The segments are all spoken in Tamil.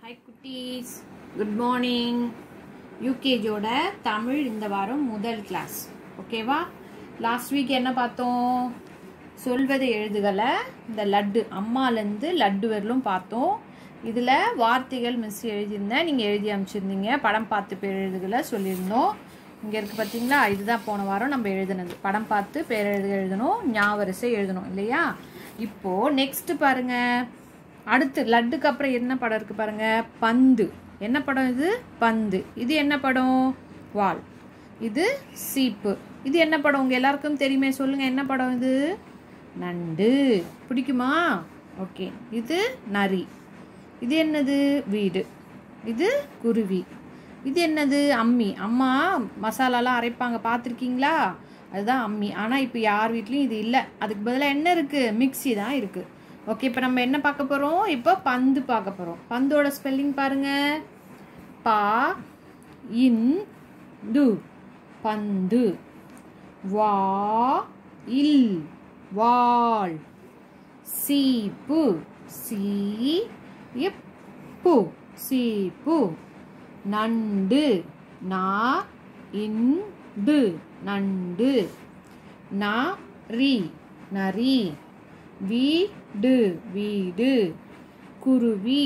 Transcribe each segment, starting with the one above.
ஹாய் குட்டீஸ் குட் மார்னிங் யூகேஜோட தமிழ் இந்த வாரம் முதல் கிளாஸ் ஓகேவா லாஸ்ட் வீக் என்ன பார்த்தோம் சொல்வதை எழுதுகளை இந்த லட்டு அம்மாலேருந்து லட்டு வரலும் பார்த்தோம் இதில் வார்த்தைகள் மிஸ் எழுதியிருந்தேன் நீங்கள் எழுதி அமைச்சிருந்தீங்க படம் பார்த்து பேர் எழுதுகளை சொல்லியிருந்தோம் இங்கே இருக்குது பார்த்தீங்களா இதுதான் போன வாரம் நம்ம எழுதுனது படம் பார்த்து பேர் எழுத எழுதணும் ஞாபரிசை எழுதணும் இல்லையா இப்போது நெக்ஸ்ட் பாருங்கள் அடுத்து லட்டுக்கு அப்புறம் என்ன படம் இருக்கு பாருங்க பந்து என்ன படம் இது பந்து இது என்ன படம் வால் இது சீப்பு இது என்ன படம் உங்க எல்லாருக்கும் தெரியுமே சொல்லுங்க என்ன படம் இது நண்டு பிடிக்குமா ஓகே இது நரி இது என்னது வீடு இது குருவி இது என்னது அம்மி அம்மா மசாலாலாம் அரைப்பாங்க பார்த்துருக்கீங்களா அதுதான் அம்மி ஆனால் இப்போ யார் வீட்லேயும் இது இல்லை அதுக்கு பதிலாக என்ன இருக்குது மிக்ஸி தான் இருக்குது ஓகே இப்போ நம்ம என்ன பார்க்க போகிறோம் இப்போ பந்து பார்க்க போகிறோம் பந்தோட ஸ்பெல்லிங் பாருங்க பா இன் து பந்து வா இல் வாள் சீப்பு சீ இப்பு சீப்பு நண்டு நா இந்து நண்டு நரி நரி வீடு வீடு குருவி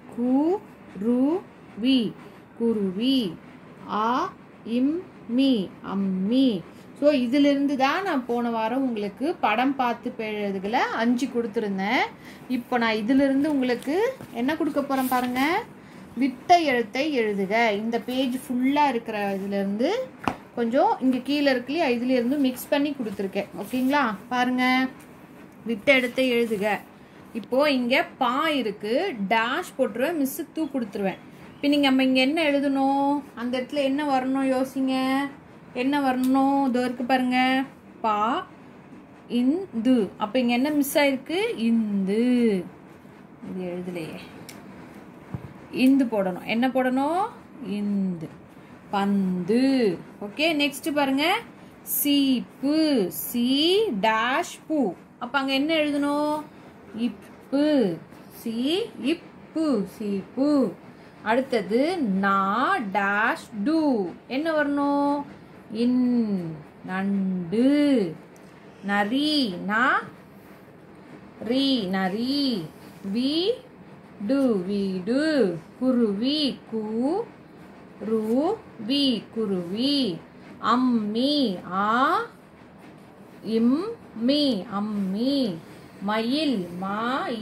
குருவி குருவி ஆ இம் மீ அம்மி ஸோ இதிலிருந்து தான் நான் போன வாரம் உங்களுக்கு படம் பார்த்து எழுதுகளை அஞ்சு கொடுத்துருந்தேன் இப்போ நான் இதிலிருந்து உங்களுக்கு என்ன கொடுக்க போகிறேன் பாருங்க விட்ட எழுத்தை எழுதுக இந்த பேஜ் ஃபுல்லாக இருக்கிற இதுலேருந்து கொஞ்சம் இங்கே கீழே இருக்கு இல்லையா இதுலேருந்து மிக்ஸ் பண்ணி கொடுத்துருக்கேன் ஓகேங்களா பாருங்கள் விட்ட இடத்தை எழுதுக இப்போ இங்க பா இருக்கு டேஷ் போட்டுருவேன் மிஸ் தூ கொடுத்துருவேன் இப்போ நீங்க நம்ம இங்க என்ன எழுதணும் அந்த இடத்துல என்ன வரணும் யோசிங்க என்ன வரணும் இதோ இருக்கு பாருங்க பா இந்து அப்ப இங்க என்ன மிஸ் ஆயிருக்கு இந்து இது எழுதலையே இந்து போடணும் என்ன போடணும் இந்து பந்து ஓகே நெக்ஸ்ட் பாருங்க சீப்பு சி டேஷ் பூ அப்போ அங்கே என்ன எழுதணும் இப்பு சி இப்பு சீப்பு அடுத்தது நா டேஷ் டு என்ன வரணும் இன் நண்டு நரி நா ரீ நரி வி டு வீடு குருவி கு ரு வி குருவி அம்மி ஆ இம் மீ அம்மி மயில் மா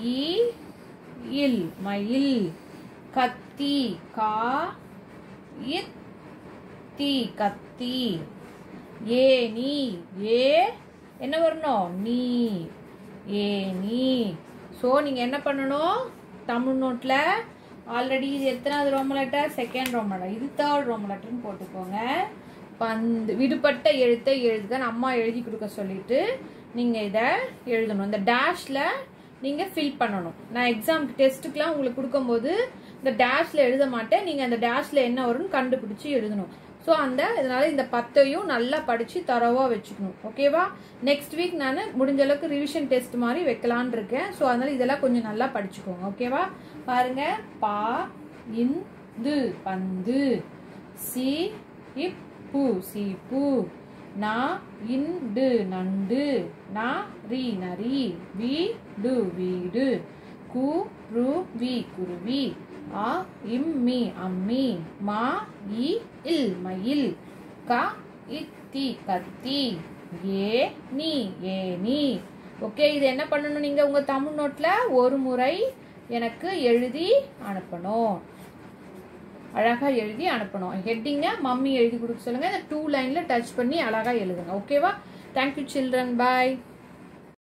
இல் மயில் கத்தி கா இத் தி கத்தி ஏ நீ ஏ என்ன வரணும் நீ ஏ நீ ஸோ நீங்கள் என்ன பண்ணணும் தமிழ் நோட்டில் ஆல்ரெடி இது எத்தனாவது ரோம லெட்டர் செகண்ட் ரோம லெட்டர் இது தேர்ட் ரோம லெட்டர்னு போட்டுக்கோங்க பந்து விடுபட்ட எழுத்தை எழுதுக அம்மா எழுதி கொடுக்க சொல்லிட்டு நீங்கள் இதை எழுதணும் இந்த டேஷில் நீங்கள் ஃபில் பண்ணணும் நான் எக்ஸாம்க்கு டெஸ்ட்டுக்கெலாம் உங்களுக்கு கொடுக்கும்போது இந்த டேஷில் எழுத மாட்டேன் நீங்கள் அந்த டேஷில் என்ன வரும்னு கண்டுபிடிச்சி எழுதணும் ஸோ அந்த இதனால இந்த பத்தையும் நல்லா படித்து தரவாக வச்சுக்கணும் ஓகேவா நெக்ஸ்ட் வீக் நான் முடிஞ்ச அளவுக்கு ரிவிஷன் டெஸ்ட் மாதிரி வைக்கலான் இருக்கேன் ஸோ அதனால் இதெல்லாம் கொஞ்சம் நல்லா படிச்சுக்கோங்க ஓகேவா பாருங்க பா இந்து பந்து சி இப் பூ சீப்பு நா இண்டு நண்டு நா ரி நரி வீடு வீடு கு ரு வி குருவி ஆ இம்மி அம்மி மா இ இல் மயில் க இத்தி கத்தி ஏ நீ ஏ நீ ஓகே இது என்ன பண்ணணும் நீங்கள் உங்கள் தமிழ் நோட்டில் ஒரு முறை எனக்கு எழுதி அனுப்பணும் அழகாக எழுதி அனுப்பணும் ஹெட்டிங்கை மம்மி எழுதி கொடுக்க சொல்லுங்கள் இந்த டூ லைனில் டச் பண்ணி அழகாக எழுதுங்க ஓகேவா தேங்க்யூ சில்ட்ரன் பாய்